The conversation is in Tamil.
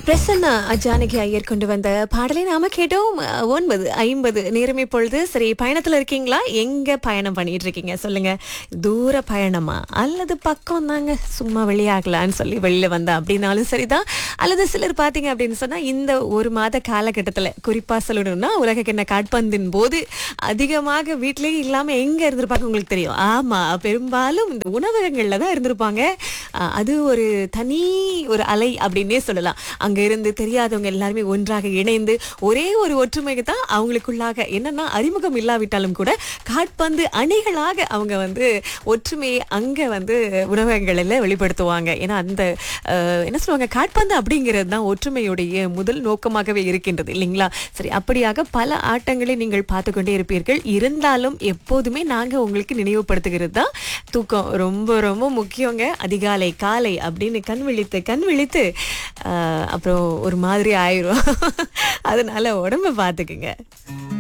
பிரசன்னா ஜானகி ஐயர் கொண்டு வந்த பாடலை நாம கேட்டோம் அஹ், ஒன்பது ஐம்பது நேரம் இப்பொழுது சரி பயணத்துல இருக்கீங்களா எங்க பயணம் பண்ணிட்டு இருக்கீங்க சொல்லுங்க தூர பயணமா அல்லது பக்கம் தாங்க சும்மா வெளியாகலான்னு சொல்லி வெளியில வந்தா அப்படின்னாலும் சரிதான் அல்லது சிலர் பாத்தீங்க அப்படின்னு சொன்னா இந்த ஒரு மாத காலகட்டத்துல குறிப்பா சொல்லணும்னா உலக கிண்ண காட்பந்தின் போது அதிகமாக வீட்டிலேயே இல்லாம எங்க இருந்திருப்பாங்க உங்களுக்கு தெரியும் ஆமா பெரும்பாலும் இந்த உணவகங்கள்ல தான் இருந்திருப்பாங்க அஹ், அது ஒரு தனி ஒரு அலை அப்படின்னே சொல்லலாம் அங்க இருந்து தெரியாதவங்க எல்லாருமே ஒன்றாக இணைந்து ஒரே ஒரு ஒற்றுமைக்கு தான் அவங்களுக்குள்ளாக என்னன்னா அறிமுகம் இல்லாவிட்டாலும் கூட காட்பந்து அணிகளாக அவங்க வந்து ஒற்றுமையை அங்க வந்து உணவகங்களில் வெளிப்படுத்துவாங்க ஏன்னா அந்த அஹ், என்ன சொல்லுவாங்க காட்பந்து அப்படிங்கிறது தான் ஒற்றுமையுடைய முதல் நோக்கமாகவே இருக்கின்றது இல்லைங்களா சரி அப்படியாக பல ஆட்டங்களை நீங்கள் பார்த்து கொண்டே இருப்பீர்கள் இருந்தாலும் எப்போதுமே நாங்க உங்களுக்கு நினைவுபடுத்துகிறது தான் தூக்கம் ரொம்ப ரொம்ப முக்கியங்க அதிகாலை காலை அப்படின்னு கண் விழித்து கண் விழித்து ஆஹ், அப்புறம் ஒரு மாதிரி ஆயிரும் அதனால உடம்ப பார்த்துக்குங்க